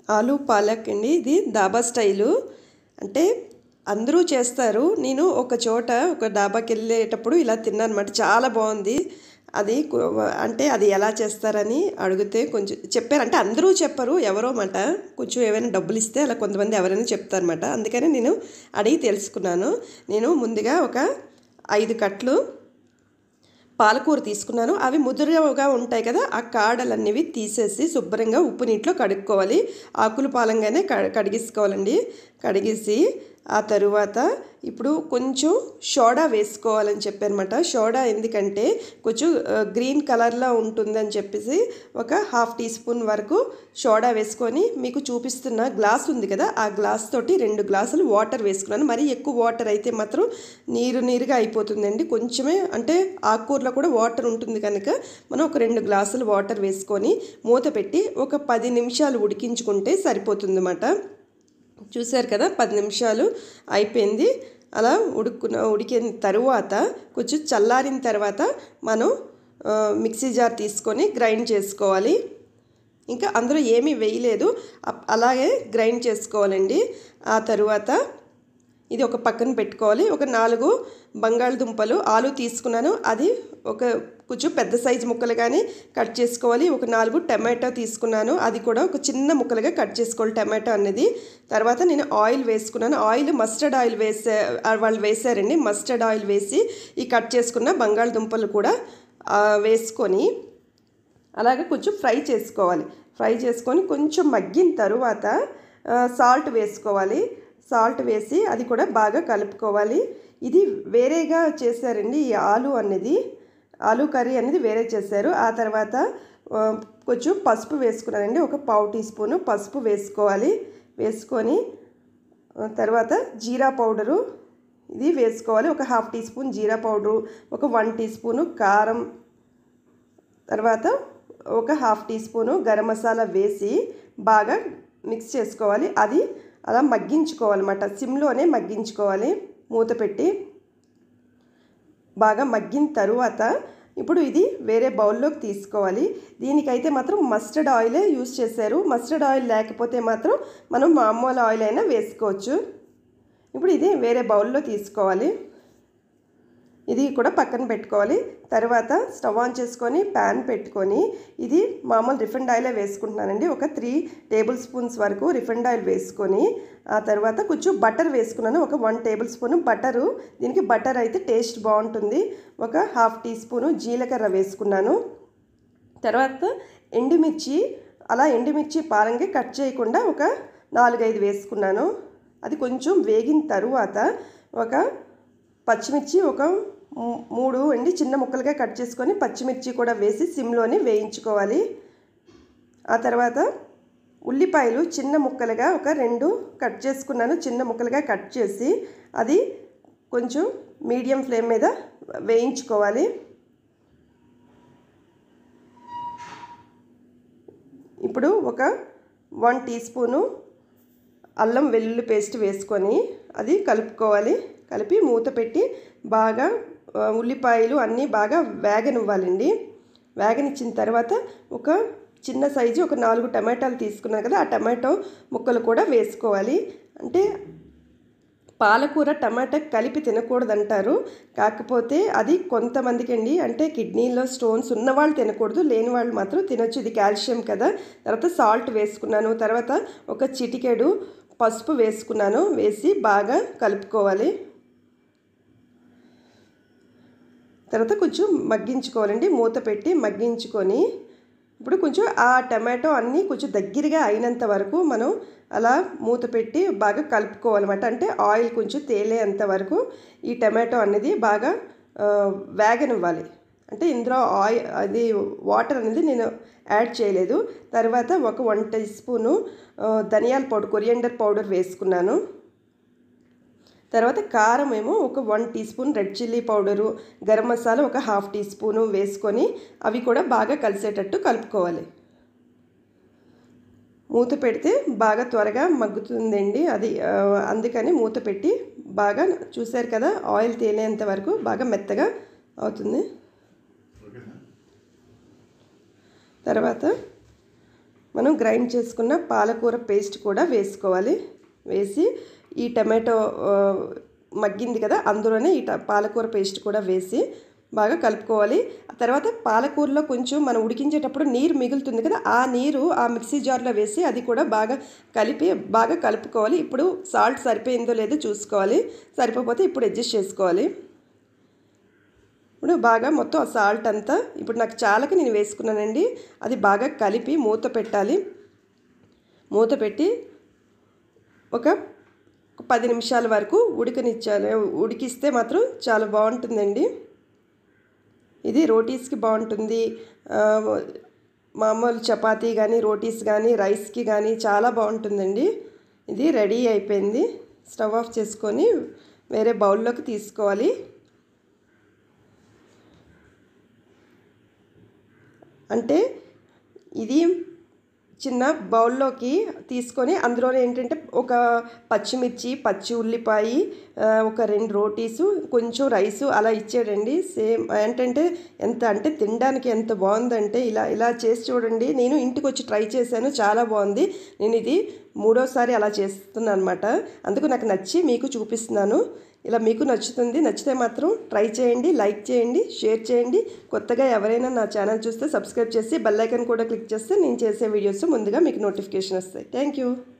ఆలు పాలక్ అండి ఇది దాబా స్టైలు అంటే అందరూ చేస్తారు నేను ఒక చోట ఒక డాబాకి వెళ్ళేటప్పుడు ఇలా తిన్నాను అనమాట చాలా బాగుంది అది కు- అంటే అది ఎలా చేస్తారని అడిగితే కొంచెం చెప్పారు అంటే అందరూ చెప్పరు ఎవరో మాట కొంచెం ఏమైనా డబ్బులు ఇస్తే అలా కొంతమంది ఎవరైనా చెప్తారన్నమాట అందుకని నేను అడిగి తెలుసుకున్నాను నేను ముందుగా ఒక ఐదు కట్లు పాలకూర తీసుకున్నాను అవి ముదురుగా ఉంటాయి కదా ఆ కాడలన్నవి తీసేసి శుభ్రంగా ఉప్పు నీటిలో కడుక్కోవాలి ఆకులు పాలంగానే క కడిగేసుకోవాలండి కడిగేసి ఆ తరువాత ఇప్పుడు కొంచెం సోడా వేసుకోవాలని చెప్పానమాట సోడా ఎందుకంటే కొంచెం ఆ, గ్రీన్ కలర్లో ఉంటుందని చెప్పేసి ఒక హాఫ్ టీ స్పూన్ వరకు సోడా వేసుకొని మీకు చూపిస్తున్న గ్లాస్ ఉంది కదా ఆ గ్లాస్ తోటి రెండు గ్లాసులు వాటర్ వేసుకున్నాను మరి ఎక్కువ వాటర్ అయితే మాత్రం నీరు నీరుగా అయిపోతుందండి కొంచెమే అంటే ఆకుకూరలో కూడా వాటర్ ఉంటుంది కనుక మనం ఒక రెండు గ్లాసులు వాటర్ వేసుకొని మూత పెట్టి ఒక పది నిమిషాలు ఉడికించుకుంటే సరిపోతుంది చూశారు కదా పది నిమిషాలు అయిపోయింది అలా ఉడుకున్న ఉడికిన తరువాత కొంచెం చల్లారిన తర్వాత మనం ఆ, మిక్సీ జార్ తీసుకొని గ్రైండ్ చేసుకోవాలి ఇంకా అందులో ఏమీ వేయలేదు అప్- అలాగే గ్రైండ్ చేసుకోవాలండి ఆ తరువాత ఇది ఒక పక్కన పెట్టుకోవాలి ఒక నాలుగు బంగాళదుంపలు ఆలు తీసుకున్నాను అది ఒక కొంచెం పెద్ద సైజు ముక్కలు కానీ కట్ చేసుకోవాలి ఒక నాలుగు టమాటో తీసుకున్నాను అది కూడా ఒక చిన్న ముక్కలుగా కట్ చేసుకోవాలి టమాటో అనేది తర్వాత నేను ఆయిల్ వేసుకున్నాను ఆయిల్ మస్టర్డ్ ఆయిల్ వేసే ఆ, వాళ్ళు వేసారండి మస్టర్డ్ ఆయిల్ వేసి ఈ కట్ చేసుకున్న బంగాళదుంపలు కూడా ఆ, వేసుకొని అలాగే కొంచెం ఫ్రై చేసుకోవాలి ఫ్రై చేసుకొని కొంచెం మగ్గిన తరువాత సాల్ట్ వేసుకోవాలి సాల్ట్ వేసి అది కూడా బాగా కలుపుకోవాలి ఇది వేరేగా చేశారండి ఈ ఆలు అనేది ఆలు కర్రీ అనేది వేరే చేశారు ఆ తర్వాత ఆ, కొంచెం పసుపు వేసుకున్నానండి ఒక పావు టీ స్పూను పసుపు వేసుకోవాలి వేసుకొని ఆ, తర్వాత జీరా పౌడరు ఇది వేసుకోవాలి ఒక హాఫ్ టీ స్పూన్ జీరా పౌడరు ఒక వన్ టీ స్పూను కారం తర్వాత ఒక half teaspoon garam masala వేసి బాగా మిక్స్ చేసుకోవాలి అది అలా మగ్గించుకోవాలన్నమాట సిమ్లోనే మగ్గించుకోవాలి మూత పెట్టి బాగా మగ్గిన తరువాత ఇప్పుడు ఇది వేరే బౌల్లోకి తీసుకోవాలి దీనికైతే మాత్రం మస్టర్డ్ ఆయిలే యూస్ చేశారు మస్టర్డ్ ఆయిల్ లేకపోతే మాత్రం మనం మామూలు ఆయిల్ అయినా వేసుకోవచ్చు ఇప్పుడు ఇది వేరే బౌల్లో తీసుకోవాలి ఇది కూడా పక్కన పెట్టుకోవాలి తర్వాత స్టవ్ ఆన్ చేసుకొని ప్యాన్ పెట్టుకొని ఇది మామూలు రిఫైండ్ ఆయిలే వేసుకుంటున్నానండి ఒక త్రీ టేబుల్ స్పూన్స్ వరకు రిఫైండ్ ఆయిల్ వేసుకొని ఆ తర్వాత కొంచెం బటర్ వేసుకున్నాను ఒక వన్ టేబుల్ స్పూన్ బటరు దీనికి బటర్ అయితే టేస్ట్ బాగుంటుంది ఒక హాఫ్ టీ స్పూను జీలకర్ర వేసుకున్నాను తర్వాత ఎండుమిర్చి అలా ఎండుమిర్చి పాలంగా కట్ చేయకుండా ఒక నాలుగైదు వేసుకున్నాను అది కొంచెం వేగిన తరువాత ఒక పచ్చిమిర్చి ఒక మూ- మూడు అండి చిన్న ముక్కలుగా కట్ చేసుకొని పచ్చిమిర్చి కూడా వేసి సిమ్లోనే వేయించుకోవాలి ఆ తర్వాత ఉల్లిపాయలు చిన్న ముక్కలుగా ఒక రెండు కట్ చేసుకున్నాను చిన్న ముక్కలుగా కట్ చేసి అది కొంచెం మీడియం ఫ్లేమ్ మీద వేయించుకోవాలి ఇప్పుడు ఒక వన్ టీ స్పూను అల్లం వెల్లుల్లి పేస్ట్ వేసుకొని అది కలుపుకోవాలి కలిపి మూత పెట్టి బాగా ఆ, ఉల్లిపాయలు అన్నీ బాగా వేగనివ్వాలండి వేగనిచ్చిన తర్వాత ఒక చిన్న సైజు ఒక నాలుగు టమాటాలు తీసుకున్నాను కదా ఆ టమాటో ముక్కలు కూడా వేసుకోవాలి అంటే పాలకూర టమాటా కలిపి తినకూడదంటారు కాకపోతే అది కొంతమందికి అండి అంటే కిడ్నీలో స్టోన్స్ ఉన్నవాళ్ళు తినకూడదు లేని వాళ్ళు మాత్రం తినొచ్చు ఇది కాల్షియం కదా తర్వాత సాల్ట్ వేసుకున్నాను తర్వాత ఒక చిటికెడు పసుపు వేసుకున్నాను వేసి బాగా కలుపుకోవాలి తర్వాత కొంచెం మగ్గించుకోవాలండి మూత పెట్టి మగ్గించుకొని ఇప్పుడు కొంచెం ఆ టమాటో అన్నీ కొంచెం దగ్గరగా అయినంత వరకు మనం అలా మూత పెట్టి బాగా కలుపుకోవాలన్నమాట అంటే ఆయిల్ కొంచెం తేలేంత వరకు ఈ టమాటో అనేది బాగా ఆ, వేగనివ్వాలి అంటే ఇందులో ఆయిల్ అది వాటర్ అనేది నేను యాడ్ చేయలేదు తర్వాత ఒక వన్ టీ స్పూను ఆ, ధనియాల పౌడర్ కొరియండర్ పౌడర్ వేసుకున్నాను తర్వాత కారం ఏమో ఒక one teaspoon red chilli powder garam masala ఒక హాఫ్ టీ స్పూను వేసుకొని అవి కూడా బాగా కలిసేటట్టు కలుపుకోవాలి మూత పెడితే బాగా త్వరగా మగ్గుతుందండి అది ఆ, అందుకని మూత పెట్టి బాగా చూశారు కదా ఆయిల్ తేలేంత వరకు బాగా మెత్తగా అవుతుంది తర్వాత మనం గ్రైండ్ చేసుకున్న పాలకూర పేస్ట్ కూడా వేసుకోవాలి వేసి ఈ టమాటో ఆ, మగ్గింది కదా అందులోనే ఈ ట- పాలకూర పేస్ట్ కూడా వేసి బాగా కలుపుకోవాలి ఆ తర్వాత పాలకూరలో కొంచెం మనం ఉడికించేటప్పుడు నీరు మిగులుతుంది కదా ఆ నీరు ఆ మిక్సీ జార్లో వేసి అది కూడా బాగా కలిపి బాగా కలుపుకోవాలి ఇప్పుడు సాల్ట్ సరిపోయిందో లేదో చూసుకోవాలి సరిపోతే ఇప్పుడు అడ్జస్ట్ చేసుకోవాలి ఇప్పుడు బాగా మొత్తం ఆ సాల్ట్ అంతా ఇప్పుడు నాకు చాలక నేను వేసుకున్నానండి అది బాగా కలిపి మూత పెట్టాలి మూత పెట్టి ఒక పది నిమిషాల వరకు ఉడకనిచ్చాలి ఉడికిస్తే మాత్రం చాలా బాగుంటుందండి ఇది రోటీస్కి బాగుంటుంది ఆ, మామూలు చపాతీ కానీ రోటీస్ కానీ రైస్కి కానీ చాలా బాగుంటుందండి ఇది రెడీ అయిపోయింది స్టవ్ ఆఫ్ చేసుకొని వేరే బౌల్లోకి తీసుకోవాలి అంటే ఇది చిన్న బౌల్లోకి తీసుకొని అందులో ఏంటంటే ఒక పచ్చిమిర్చి పచ్చి ఉల్లిపాయ ఆ, ఒక రెండు రోటీసు కొంచెం రైసు అలా ఇచ్చాడండి సేమ్ ఏంటంటే ఎంత అంటే తినడానికి ఎంత బాగుందంటే ఇలా ఇలా చేసి చూడండి నేను ఇంటికి వచ్చి ట్రై చేశాను చాలా బాగుంది నేను ఇది మూడోసారి అలా చేస్తున్నాను అనమాట అందుకు నాకు నచ్చి మీకు చూపిస్తున్నాను ఇలా మీకు నచ్చుతుంది నచ్చితే మాత్రం ట్రై చేయండి లైక్ చేయండి షేర్ చేయండి కొత్తగా ఎవరైనా నా ఛానల్ చూస్తే సబ్స్క్రైబ్ చేసి బెల్ ఐకాన్ కూడా క్లిక్ చేస్తే నేను చేసే వీడియోస్ ముందుగా మీకు నోటిఫికేషన్ వస్తాయి థ్యాంక్ యూ